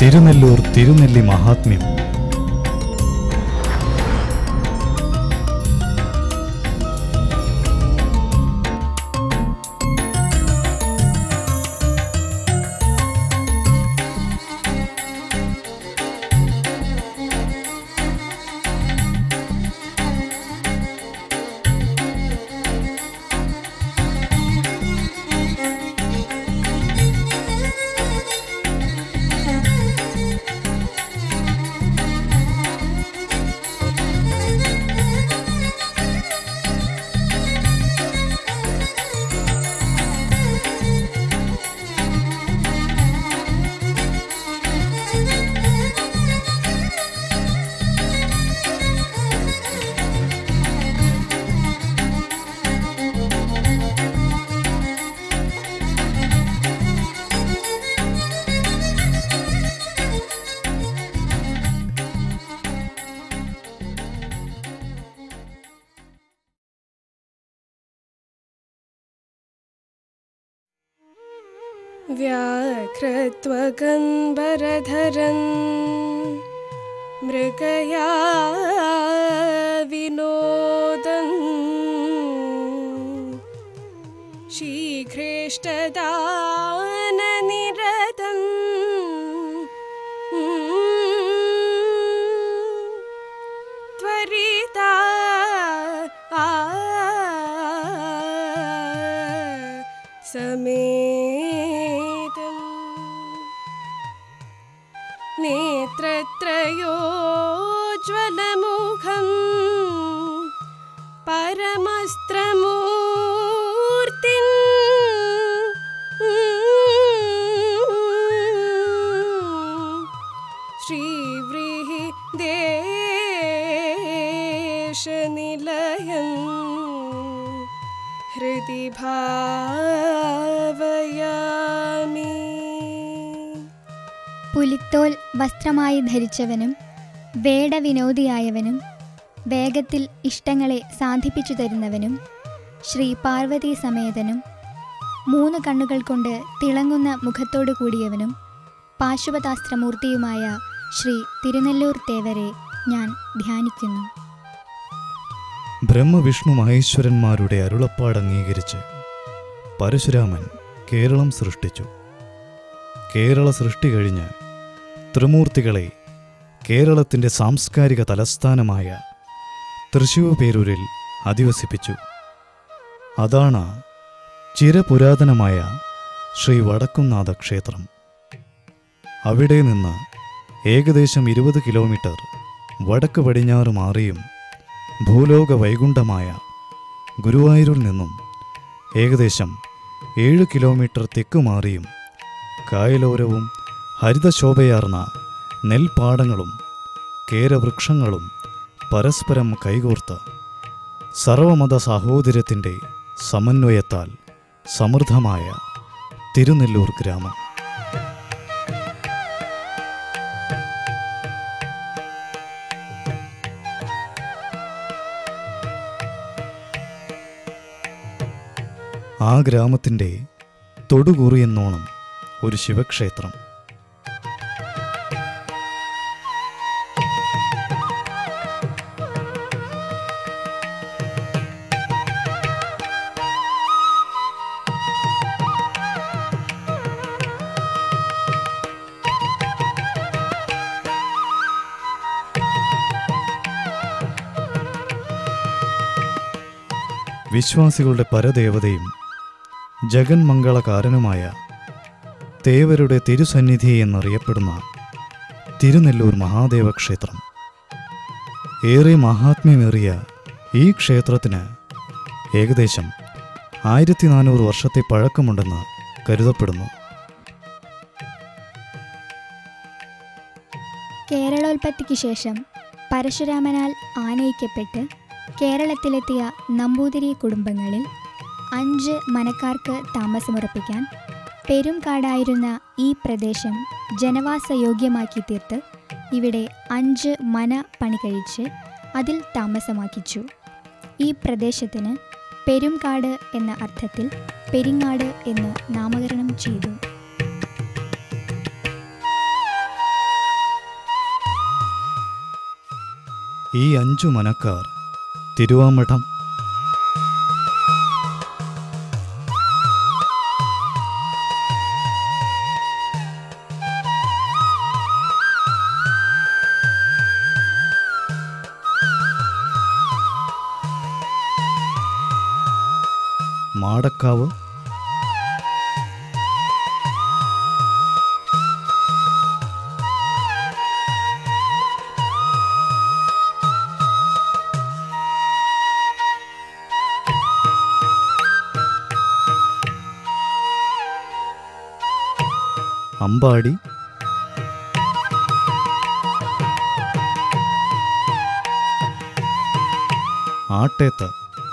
തിരുനെല്ലൂർ തിരുനെല്ലി മഹാത്മ്യം व्याघ्रत्वगन्बरधरन् मृगया विनोदन् शीघ्रेष्टदाननिरतम् त्वरिता समेतम् नेत्रत्रयोज्ज्वलमुखम् परमस्त्रमूर्तिम् श्रीव्रीहि देशनिलयम् हृदि भावयामि പുലിത്തോൽ വസ്ത്രമായി ധരിച്ചവനും വേടവിനോദിയായവനും വേഗത്തിൽ ഇഷ്ടങ്ങളെ സാധിപ്പിച്ചു തരുന്നവനും ശ്രീ പാർവതി സമേതനും മൂന്ന് കണ്ണുകൾ കൊണ്ട് തിളങ്ങുന്ന മുഖത്തോടു കൂടിയവനും പാശുപതാസ്ത്രമൂർത്തിയുമായ ശ്രീ തിരുനെല്ലൂർ തേവരെ ഞാൻ ധ്യാനിക്കുന്നു ബ്രഹ്മവിഷ്ണു മഹേശ്വരന്മാരുടെ അരുളപ്പാട് അംഗീകരിച്ച് പരശുരാമൻ കേരളം സൃഷ്ടിച്ചു കേരള സൃഷ്ടി കഴിഞ്ഞ് ത്രിമൂർത്തികളെ കേരളത്തിൻ്റെ സാംസ്കാരിക തലസ്ഥാനമായ തൃശൂർ പേരൂരിൽ അധിവസിപ്പിച്ചു അതാണ് ചിരപുരാതനമായ ശ്രീ വടക്കുംനാഥ ക്ഷേത്രം അവിടെ നിന്ന് ഏകദേശം ഇരുപത് കിലോമീറ്റർ വടക്ക് പടിഞ്ഞാറ് മാറിയും ഭൂലോക വൈകുണ്ഠമായ ഗുരുവായൂരിൽ നിന്നും ഏകദേശം ഏഴ് കിലോമീറ്റർ തെക്ക് മാറിയും കായലോരവും ഹരിതശോഭയാർന്ന നെൽപ്പാടങ്ങളും കേരവൃക്ഷങ്ങളും പരസ്പരം കൈകോർത്ത് സർവമത സാഹോദര്യത്തിൻ്റെ സമന്വയത്താൽ സമൃദ്ധമായ തിരുനെല്ലൂർ ഗ്രാമം ആ ഗ്രാമത്തിൻ്റെ തൊടുകുറിയെന്നോണം ഒരു ശിവക്ഷേത്രം വിശ്വാസികളുടെ പരദേവതയും ജഗന്മംഗളകാരനുമായ തേവരുടെ തിരുസന്നിധി എന്നറിയപ്പെടുന്ന തിരുനെല്ലൂർ മഹാദേവ ക്ഷേത്രം ഏറെ മഹാത്മ്യമേറിയ ഈ ക്ഷേത്രത്തിന് ഏകദേശം ആയിരത്തി നാനൂറ് വർഷത്തെ പഴക്കമുണ്ടെന്ന് കരുതപ്പെടുന്നു കേരളോൽപ്പത്തിക്ക് ശേഷം പരശുരാമനാൽ ആനയിക്കപ്പെട്ട് കേരളത്തിലെത്തിയ നമ്പൂതിരി കുടുംബങ്ങളിൽ അഞ്ച് മനക്കാർക്ക് താമസമുറപ്പിക്കാൻ പെരുംകാടായിരുന്ന ഈ പ്രദേശം ജനവാസയോഗ്യമാക്കി തീർത്ത് ഇവിടെ അഞ്ച് മന പണി കഴിച്ച് അതിൽ താമസമാക്കിച്ചു ഈ പ്രദേശത്തിന് പെരുംകാട് എന്ന അർത്ഥത്തിൽ പെരിങ്ങാട് എന്ന് നാമകരണം ചെയ്തു ഈ അഞ്ചു മനക്കാർ തിരുവാമഠം മാടക്കാവ് അമ്പാടി ആട്ടേത്ത്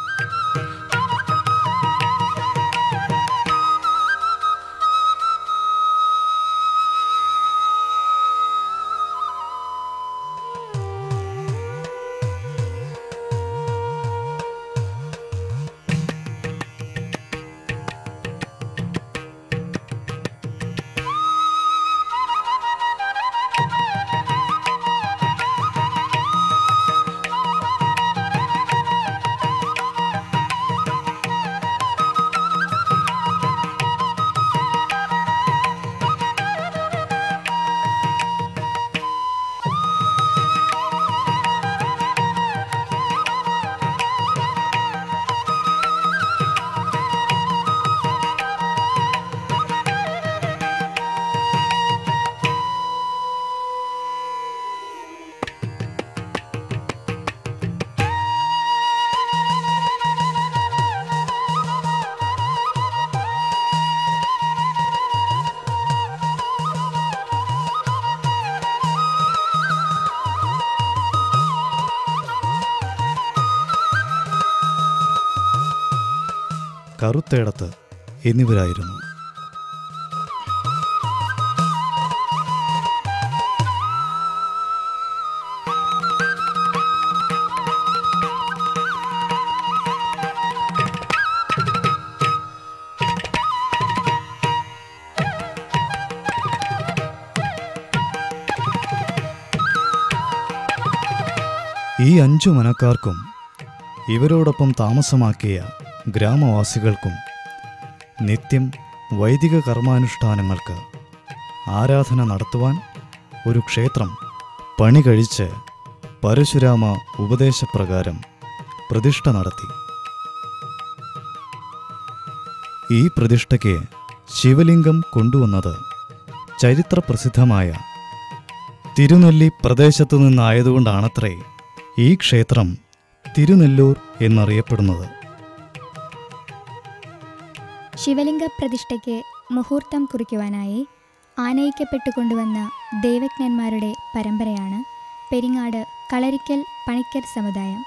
കറുത്തേടത്ത് എന്നിവരായിരുന്നു ഈ അഞ്ചു മനക്കാർക്കും ഇവരോടൊപ്പം താമസമാക്കിയ ഗ്രാമവാസികൾക്കും നിത്യം വൈദിക കർമാനുഷ്ഠാനങ്ങൾക്ക് ആരാധന നടത്തുവാൻ ഒരു ക്ഷേത്രം പണി കഴിച്ച് പരശുരാമ ഉപദേശപ്രകാരം പ്രതിഷ്ഠ നടത്തി ഈ പ്രതിഷ്ഠയ്ക്ക് ശിവലിംഗം കൊണ്ടുവന്നത് ചരിത്രപ്രസിദ്ധമായ തിരുനെല്ലി പ്രദേശത്തു നിന്നായതുകൊണ്ടാണത്രേ ഈ ക്ഷേത്രം തിരുനെല്ലൂർ എന്നറിയപ്പെടുന്നത് ശിവലിംഗ പ്രതിഷ്ഠയ്ക്ക് മുഹൂർത്തം കുറിക്കുവാനായി ആനയിക്കപ്പെട്ടുകൊണ്ടുവന്ന ദൈവജ്ഞന്മാരുടെ പരമ്പരയാണ് പെരിങ്ങാട് കളരിക്കൽ പണിക്കർ സമുദായം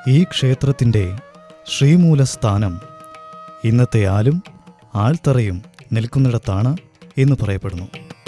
ഈ ക്ഷേത്രത്തിൻ്റെ ശ്രീമൂലസ്ഥാനം ഇന്നത്തെ ആലും ആൽത്തറയും നിൽക്കുന്നിടത്താണ് എന്ന് പറയപ്പെടുന്നു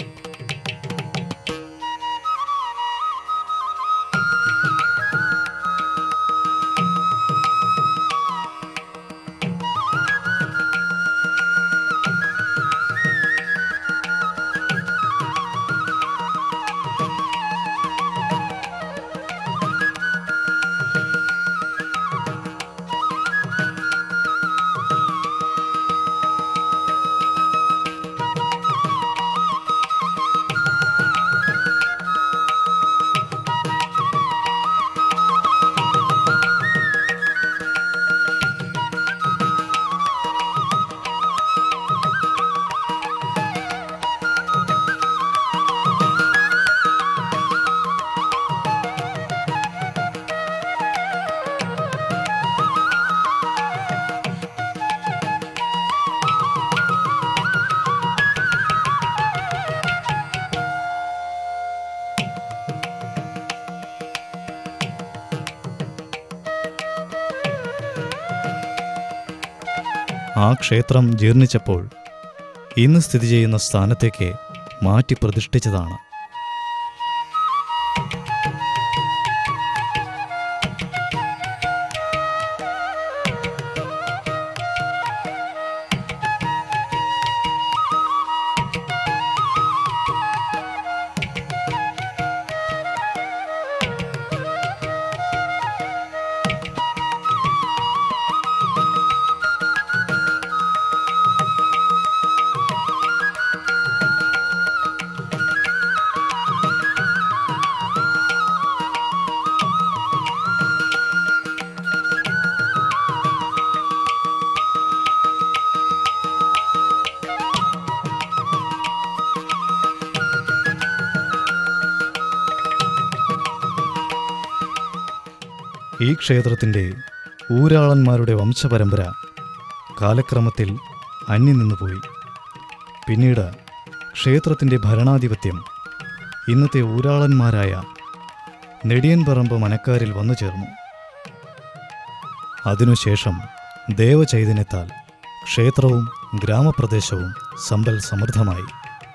ആ ക്ഷേത്രം ജീർണിച്ചപ്പോൾ ഇന്ന് സ്ഥിതി ചെയ്യുന്ന സ്ഥാനത്തേക്ക് മാറ്റി പ്രതിഷ്ഠിച്ചതാണ് ഈ ക്ഷേത്രത്തിൻ്റെ ഊരാളന്മാരുടെ വംശപരമ്പര കാലക്രമത്തിൽ അന്യം നിന്നുപോയി പിന്നീട് ക്ഷേത്രത്തിൻ്റെ ഭരണാധിപത്യം ഇന്നത്തെ ഊരാളന്മാരായ നെടിയൻപറമ്പ് മനക്കാരിൽ വന്നു ചേർന്നു അതിനുശേഷം ദേവചൈതന്യത്താൽ ക്ഷേത്രവും ഗ്രാമപ്രദേശവും സമ്പൽ സമൃദ്ധമായി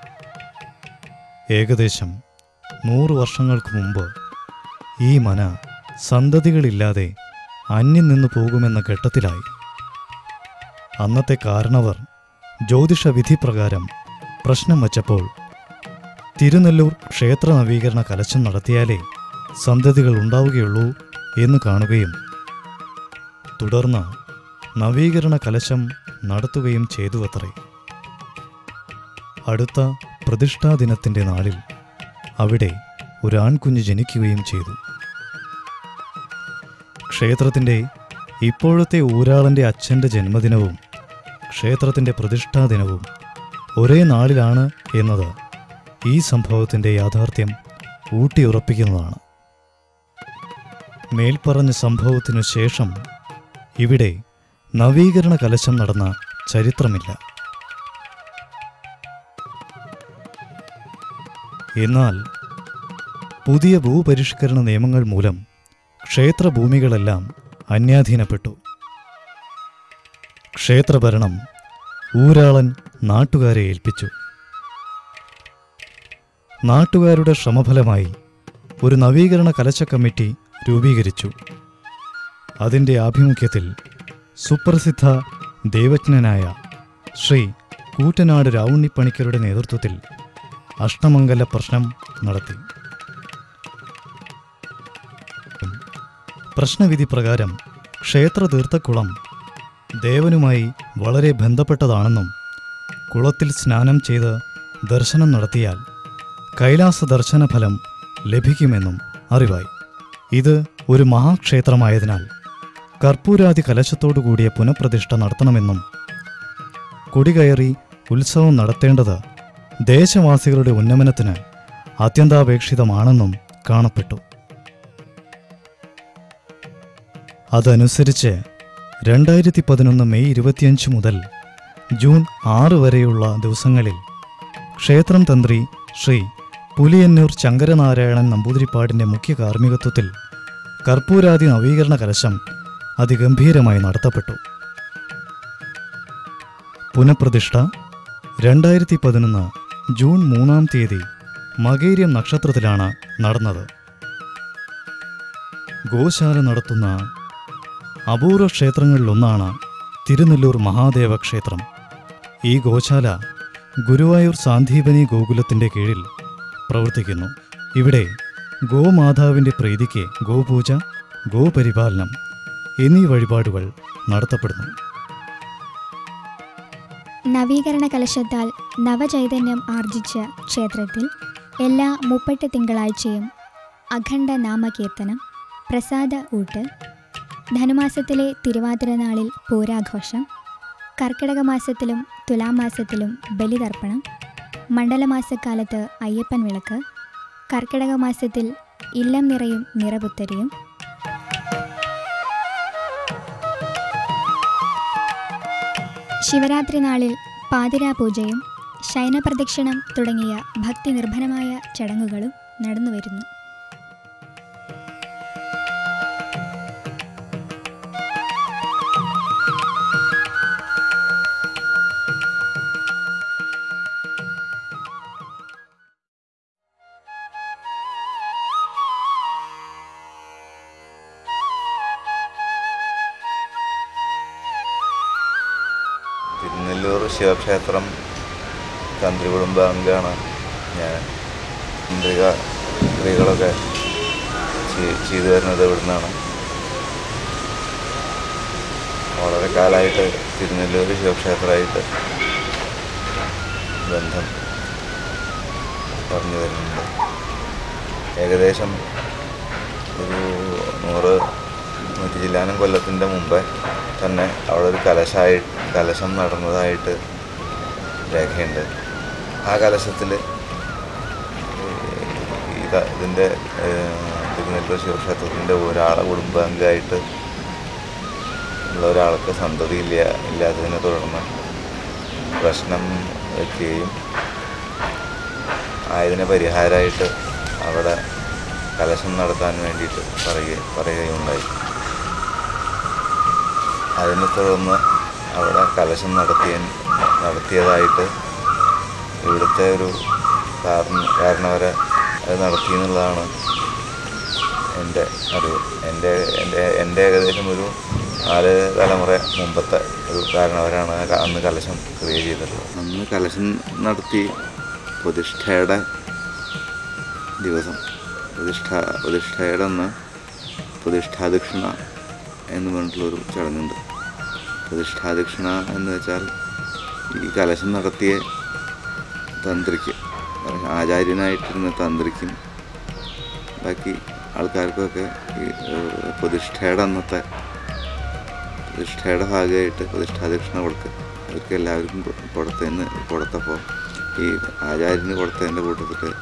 ഏകദേശം നൂറു വർഷങ്ങൾക്ക് മുമ്പ് ഈ മന സന്തതികളില്ലാതെ അന്യം നിന്നു പോകുമെന്ന ഘട്ടത്തിലായി അന്നത്തെ കാരണവർ ജ്യോതിഷ വിധി പ്രകാരം പ്രശ്നം വച്ചപ്പോൾ തിരുനെല്ലൂർ ക്ഷേത്ര നവീകരണ കലശം നടത്തിയാലേ സന്തതികൾ ഉണ്ടാവുകയുള്ളൂ എന്ന് കാണുകയും തുടർന്ന് നവീകരണ കലശം നടത്തുകയും ചെയ്തുവത്രേ അടുത്ത പ്രതിഷ്ഠാ ദിനത്തിൻ്റെ നാളിൽ അവിടെ ഒരു ആൺകുഞ്ഞ് ജനിക്കുകയും ചെയ്തു ക്ഷേത്രത്തിൻ്റെ ഇപ്പോഴത്തെ ഊരാളൻ്റെ അച്ഛൻ്റെ ജന്മദിനവും ക്ഷേത്രത്തിൻ്റെ പ്രതിഷ്ഠാ ദിനവും ഒരേ നാളിലാണ് എന്നത് ഈ സംഭവത്തിൻ്റെ യാഥാർത്ഥ്യം ഊട്ടിയുറപ്പിക്കുന്നതാണ് മേൽപ്പറഞ്ഞ സംഭവത്തിനു ശേഷം ഇവിടെ നവീകരണ കലശം നടന്ന ചരിത്രമില്ല എന്നാൽ പുതിയ ഭൂപരിഷ്കരണ നിയമങ്ങൾ മൂലം ക്ഷേത്രഭൂമികളെല്ലാം അന്യാധീനപ്പെട്ടു ക്ഷേത്രഭരണം ഊരാളൻ നാട്ടുകാരെ ഏൽപ്പിച്ചു നാട്ടുകാരുടെ ശ്രമഫലമായി ഒരു നവീകരണ കലശ കമ്മിറ്റി രൂപീകരിച്ചു അതിൻ്റെ ആഭിമുഖ്യത്തിൽ സുപ്രസിദ്ധ ദൈവജ്ഞനായ ശ്രീ കൂറ്റനാട് രാവുണ്ണിപ്പണിക്കരുടെ നേതൃത്വത്തിൽ അഷ്ടമംഗല പ്രശ്നം നടത്തി പ്രശ്നവിധി പ്രകാരം ക്ഷേത്ര തീർത്ഥക്കുളം ദേവനുമായി വളരെ ബന്ധപ്പെട്ടതാണെന്നും കുളത്തിൽ സ്നാനം ചെയ്ത് ദർശനം നടത്തിയാൽ കൈലാസ ദർശന ഫലം ലഭിക്കുമെന്നും അറിവായി ഇത് ഒരു മഹാക്ഷേത്രമായതിനാൽ കർപ്പൂരാദി കലശത്തോടു കൂടിയ പുനഃപ്രതിഷ്ഠ നടത്തണമെന്നും കൊടികയറി ഉത്സവം നടത്തേണ്ടത് ദേശവാസികളുടെ ഉന്നമനത്തിന് അത്യന്താപേക്ഷിതമാണെന്നും കാണപ്പെട്ടു അതനുസരിച്ച് രണ്ടായിരത്തി പതിനൊന്ന് മെയ് ഇരുപത്തിയഞ്ച് മുതൽ ജൂൺ ആറ് വരെയുള്ള ദിവസങ്ങളിൽ ക്ഷേത്രം തന്ത്രി ശ്രീ പുലിയന്നൂർ ശങ്കരനാരായണൻ നമ്പൂതിരിപ്പാടിൻ്റെ മുഖ്യ കാർമ്മികത്വത്തിൽ കർപ്പൂരാദി നവീകരണ കലശം അതിഗംഭീരമായി നടത്തപ്പെട്ടു പുനഃപ്രതിഷ്ഠ രണ്ടായിരത്തി പതിനൊന്ന് ജൂൺ മൂന്നാം തീയതി മകേര്യം നക്ഷത്രത്തിലാണ് നടന്നത് ഗോശാല നടത്തുന്ന അപൂർവ ക്ഷേത്രങ്ങളിലൊന്നാണ് തിരുനെല്ലൂർ മഹാദേവ ക്ഷേത്രം ഈ ഗോശാല ഗുരുവായൂർ സാന്ദീപനി ഗോകുലത്തിൻ്റെ കീഴിൽ പ്രവർത്തിക്കുന്നു ഇവിടെ ഗോമാതാവിൻ്റെ പ്രീതിക്ക് ഗോപൂജ ഗോപരിപാലനം എന്നീ വഴിപാടുകൾ നടത്തപ്പെടുന്നു നവീകരണ കലശത്താൽ നവചൈതന്യം ആർജിച്ച ക്ഷേത്രത്തിൽ എല്ലാ മുപ്പട്ട് തിങ്കളാഴ്ചയും അഖണ്ഡ നാമകീർത്തനം പ്രസാദ ഊട്ട് ധനുമാസത്തിലെ തിരുവാതിര നാളിൽ പൂരാഘോഷം കർക്കിടക മാസത്തിലും തുലാമാസത്തിലും ബലിതർപ്പണം മണ്ഡലമാസക്കാലത്ത് അയ്യപ്പൻ വിളക്ക് കർക്കിടക മാസത്തിൽ ഇല്ലം നിറയും നിറപുത്തരിയും ശിവരാത്രി നാളിൽ പാതിരാ പൂജയും ശയനപ്രദക്ഷിണം തുടങ്ങിയ ഭക്തി നിർഭരമായ ചടങ്ങുകളും നടന്നുവരുന്നു തിരുനെല്ലൂർ ശിവക്ഷേത്രം തന്ത്രി കുടുംബാംഗമാണ് ഞാൻ തന്ത്രിക ക്രിയകളൊക്കെ ചെയ്- ചെയ്തു വരുന്നത് ഇവിടുന്നാണ് വളരെ കാലമായിട്ട് തിരുനെല്ലൂർ ശിവക്ഷേത്രമായിട്ട് ബന്ധം പറഞ്ഞു വരുന്നുണ്ട് ഏകദേശം ഒരു നൂറ് നൂറ്റി ചില്ലാനം കൊല്ലത്തിൻ്റെ മുമ്പേ തന്നെ അവിടെ ഒരു കലശായി കലശം നടന്നതായിട്ട് രേഖയുണ്ട് ആ കലശത്തിൽ ഇത് ഇതിൻ്റെ തിരുനെല്ലൂർ ശിവക്ഷേത്രത്തിൻ്റെ ഒരാളെ കുടുംബാംഗമായിട്ട് ഉള്ള ഒരാൾക്ക് സന്തതി ഇല്ല ഇല്ലാത്തതിനെ തുടർന്ന് പ്രശ്നം വയ്ക്കുകയും ആയതിന് പരിഹാരമായിട്ട് അവിടെ കലശം നടത്താൻ വേണ്ടിയിട്ട് പറയുക പറയുകയുണ്ടായി അതിനെ തുടർന്ന് അവിടെ കലശം നടത്തിയ നടത്തിയതായിട്ട് ഇവിടുത്തെ ഒരു കാരണ കാരണവരെ അത് നടത്തി എന്നുള്ളതാണ് എൻ്റെ അറിവ് എൻ്റെ എൻ്റെ എൻ്റെ ഏകദേശം ഒരു നാല് തലമുറ മുമ്പത്തെ ഒരു കാരണവരാണ് ആ ക- അന്ന് കലശം ക്രിയ ചെയ്തിട്ടുള്ളത് അന്ന് കലശം നടത്തി പ്രതിഷ്ഠയുടെ ദിവസം പ്രതിഷ്ഠ പ്രതിഷ്ഠയുടെ അന്ന് പ്രതിഷ്ഠാദക്ഷിണ എന്ന് പറഞ്ഞിട്ടുള്ളൊരു ചടങ്ങുണ്ട് പ്രതിഷ്ഠാദക്ഷിണ എന്ന് വെച്ചാൽ ഈ കലശം നടത്തിയ തന്ത്രിക്ക് ആചാര്യനായിട്ടിരുന്ന തന്ത്രിക്കും ബാക്കി ആൾക്കാർക്കൊക്കെ ഈ ഏഹ്, പ്രതിഷ്ഠയുടെ അന്നത്തെ പ്രതിഷ്ഠയുടെ ഭാഗമായിട്ട് പ്രതിഷ്ഠാദക്ഷിണ കൊടുക്കുക അവർക്ക് എല്ലാവർക്കും കൊ- കൊടുത്തതിന് കൊടുത്തപ്പോൾ ഈ ആചാര്യന് കൊടുത്തതിൻ്റെ കൂട്ടത്തിൽ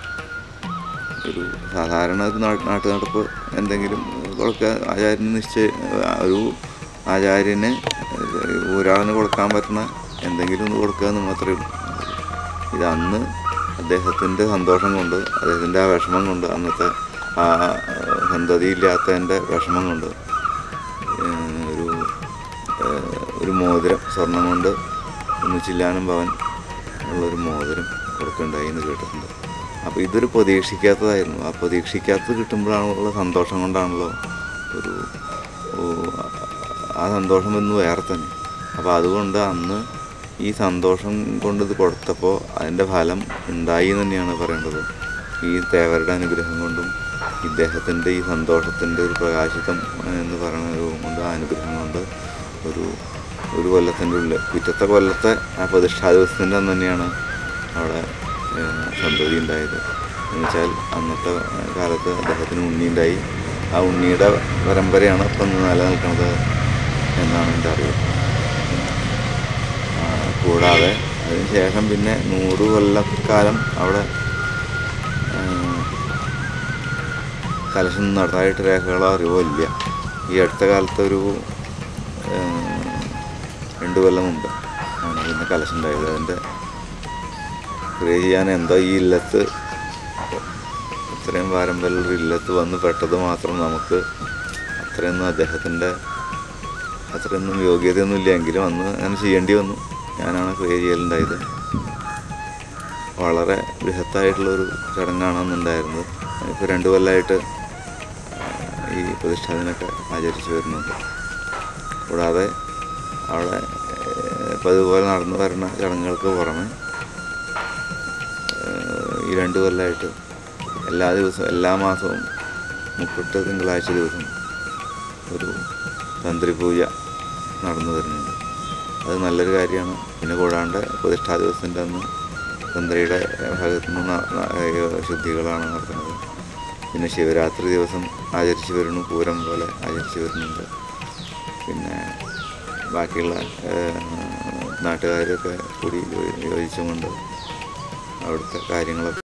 ഒരു സാധാരണ ഒരു നാ- നാട്ടു നടപ്പ് എന്തെങ്കിലും കൊടുക്കുക ആചാര്യന് നിശ്ചയ ഒരു ആചാര്യന് ഒരാളിന് കൊടുക്കാൻ പറ്റുന്ന എന്തെങ്കിലും ഒന്ന് കൊടുക്കുക എന്ന് മാത്രമേ ഉള്ളൂ ഇത് അന്ന് അദ്ദേഹത്തിൻ്റെ സന്തോഷം കൊണ്ട് അദ്ദേഹത്തിൻ്റെ ആ വിഷമം കൊണ്ട് അന്നത്തെ ആ സന്തതി ഇല്ലാത്തതിൻ്റെ വിഷമം കൊണ്ട് ഏഹ് ഒരു ഏഹ് ഒരു മോതിരം സ്വർണം കൊണ്ട് ഒന്ന് ചില്ലാനം ഭവൻ ഉള്ളൊരു മോതിരം കൊടുക്കണ്ടായി എന്ന് കേട്ടിട്ടുണ്ട് അപ്പോൾ ഇതൊരു പ്രതീക്ഷിക്കാത്തതായിരുന്നു ആ പ്രതീക്ഷിക്കാത്തത് കിട്ടുമ്പോഴാണുള്ള സന്തോഷം കൊണ്ടാണല്ലോ ഒരു ഓ, ആ സന്തോഷം എന്ന് വേറെ തന്നെ അപ്പോൾ അതുകൊണ്ട് അന്ന് ഈ സന്തോഷം കൊണ്ട് ഇത് കൊടുത്തപ്പോൾ അതിൻ്റെ ഫലം ഉണ്ടായി എന്ന് തന്നെയാണ് പറയേണ്ടത് ഈ തേവരുടെ അനുഗ്രഹം കൊണ്ടും ഇദ്ദേഹത്തിൻ്റെ ഈ സന്തോഷത്തിൻ്റെ ഒരു പ്രകാശിതം എന്ന് പറയുന്നത് കൊണ്ട് ആ അനുഗ്രഹം കൊണ്ട് ഒരു ഒരു കൊല്ലത്തിൻ്റെ ഉള്ളിൽ പിറ്റത്തെ കൊല്ലത്തെ ആ പ്രതിഷ്ഠാ ദിവസത്തിൻ്റെ അന്ന് തന്നെയാണ് അവിടെ ഏഹ്, സന്തതി ഉണ്ടായത് എന്നുവെച്ചാൽ അന്നത്തെ കാലത്ത് അദ്ദേഹത്തിന് ഉണ്ണി ഉണ്ടായി ആ ഉണ്ണിയുടെ പരമ്പരയാണ് ഇപ്പം നിലനിൽക്കുന്നത് എന്നാണ് എൻ്റെ അറിവ് ആ, കൂടാതെ അതിനുശേഷം പിന്നെ നൂറ് കൊല്ലക്കാലം അവിടെ ആ, കലശം നടത്തായിട്ട് രേഖകളോ അറിവോ ഇല്ല ഈ അടുത്ത കാലത്ത് ഒരു ആ, രണ്ട് കൊല്ലം മുമ്പ് ആണ് പിന്നെ കലശം ഉണ്ടായത് അതിൻ്റെ ക്രിയ ചെയ്യാൻ എന്തോ ഈ ഇല്ലത്ത് ഇത്രയും പാരമ്പര്യ ഇല്ലത്ത് വന്ന് പെട്ടത് മാത്രം നമുക്ക് അത്രയൊന്നും അദ്ദേഹത്തിൻ്റെ അത്രയൊന്നും യോഗ്യതയൊന്നും ഇല്ല എങ്കിലും അന്ന് അങ്ങനെ ചെയ്യേണ്ടി വന്നു ഞാനാണ് ക്രിയേറ്റ് ചെയ്യലുണ്ടായത് വളരെ ബൃഹത്തായിട്ടുള്ളൊരു ചടങ്ങാണ് അന്നുണ്ടായിരുന്നത് ഇപ്പോൾ രണ്ട് കൊല്ലമായിട്ട് ഈ പ്രതിഷ്ഠാദിനൊക്കെ ആചരിച്ചു വരുന്നുണ്ട് കൂടാതെ അവിടെ ഏഹ്, ഇപ്പോൾ ഇതുപോലെ നടന്നു വരുന്ന ചടങ്ങുകൾക്ക് പുറമെ ഏഹ്, ഈ രണ്ട് കൊല്ലമായിട്ട് എല്ലാ ദിവസവും എല്ലാ മാസവും മുപ്പട്ട് തിങ്കളാഴ്ച ദിവസം ഒരു തന്ത്രി പൂജ നടന്നു വരുന്നുണ്ട് അത് നല്ലൊരു കാര്യമാണ് പിന്നെ കൂടാണ്ട് പ്രതിഷ്ഠാ ദിവസത്തിൻ്റെ അന്ന് തന്ത്രിയുടെ ഭാഗത്തു നിന്ന് ന- ന- ഏഹ് ശുദ്ധികളാണ് നടത്തുന്നത് പിന്നെ ശിവരാത്രി ദിവസം ആചരിച്ചു വരുന്നു പൂരം പോലെ ആചരിച്ചു വരുന്നുണ്ട് പിന്നെ ബാക്കിയുള്ള ഏഹ്, നാട്ടുകാരൊക്കെ കൂടി യോജിച്ചുകൊണ്ട് അവിടുത്തെ കാര്യങ്ങളൊക്കെ